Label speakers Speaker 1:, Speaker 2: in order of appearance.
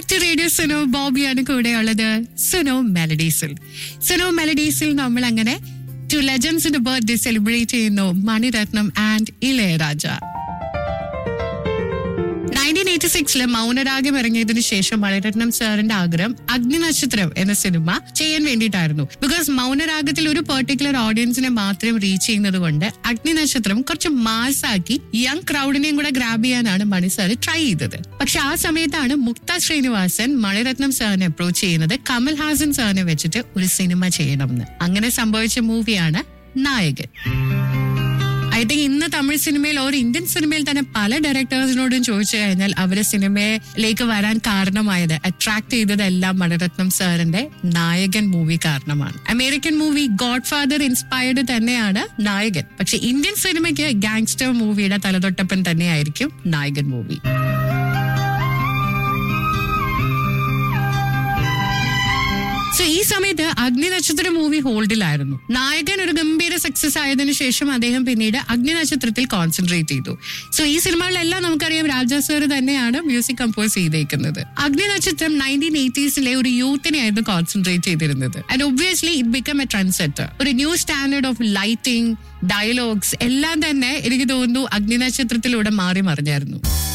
Speaker 1: back to radio Suno ബോബിയാണ് കൂടെയുള്ളത് സുനോ മെലഡീസിൽ സുനോ മെലഡീസിൽ നമ്മൾ അങ്ങനെ ടു ലെജൻസിന്റെ ബർത്ത്ഡേ സെലിബ്രേറ്റ് ചെയ്യുന്നു Maniratnam and Ilayaraja nineteen eighty സിക്സില് മൗനരാഗം ഇറങ്ങിയതിനു ശേഷം മണിരത്നം സാറിന്റെ ആഗ്രഹം അഗ്നിനക്ഷത്രം എന്ന സിനിമ ചെയ്യാൻ വേണ്ടിയിട്ടായിരുന്നു ബിക്കോസ് മൗനരാഗത്തിൽ ഒരു പെർട്ടിക്കുലർ ഓഡിയൻസിനെ മാത്രം റീച്ച് ചെയ്യുന്നത് കൊണ്ട് അഗ്നിനക്ഷത്രം കുറച്ച് മാസാക്കി യങ് ക്രൗഡിനെയും കൂടെ ഗ്രാബ് ചെയ്യാനാണ് മണി സാർ ട്രൈ ചെയ്തത് പക്ഷെ ആ സമയത്താണ് മുക്ത ശ്രീനിവാസൻ മണിരത്നം സാറിനെ അപ്രോച്ച് ചെയ്യുന്നത് കമൽ ഹാസൻ സാറിനെ വെച്ചിട്ട് ഒരു സിനിമ ചെയ്യണമെന്ന് അങ്ങനെ സംഭവിച്ച മൂവിയാണ് നായകൻ ഐ തിങ്ക് ഇന്ന് തമിഴ് സിനിമയിൽ ഒരു ഇന്ത്യൻ സിനിമയിൽ തന്നെ പല ഡയറക്ടേഴ്സിനോടും ചോദിച്ചു കഴിഞ്ഞാൽ അവര് സിനിമയിലേക്ക് വരാൻ കാരണമായത് അട്രാക്ട് ചെയ്തതെല്ലാം മണിരത്നം സാറിന്റെ നായകൻ മൂവി കാരണമാണ് American movie godfather inspired തന്നെയാണ് നായകൻ പക്ഷെ ഇന്ത്യൻ സിനിമയ്ക്ക് ഗാങ്സ്റ്റർ മൂവിയുടെ തലതൊട്ടപ്പൻ തന്നെയായിരിക്കും നായകൻ മൂവി സോ ഈ സമയത്ത് അഗ്നിനക്ഷത്ര മൂവി ഹോൾഡിലായിരുന്നു നായകൻ ഒരു ഗംഭീര സക്സസ് ആയതിനു ശേഷം അദ്ദേഹം പിന്നീട് അഗ്നിനക്ഷത്രത്തിൽ കോൺസെൻട്രേറ്റ് ചെയ്തു സോ ഈ സിനിമകളിലെല്ലാം നമുക്കറിയാം രാജാ സാർ തന്നെയാണ് മ്യൂസിക് കമ്പോസ് ചെയ്തേക്കുന്നത് അഗ്നിനക്ഷത്രം നയൻറ്റീൻ എയ്റ്റീസിലെ ഒരു യൂത്തിനെ ആയിരുന്നു കോൺസെൻട്രേറ്റ് ചെയ്തിരുന്നത് and obviously it become a trendsetter ഒരു new standard of lighting dialogues എല്ലാം തന്നെ എനിക്ക് തോന്നുന്നു അഗ്നിനക്ഷത്രത്തിലൂടെ മാറി മറിഞ്ഞായിരുന്നു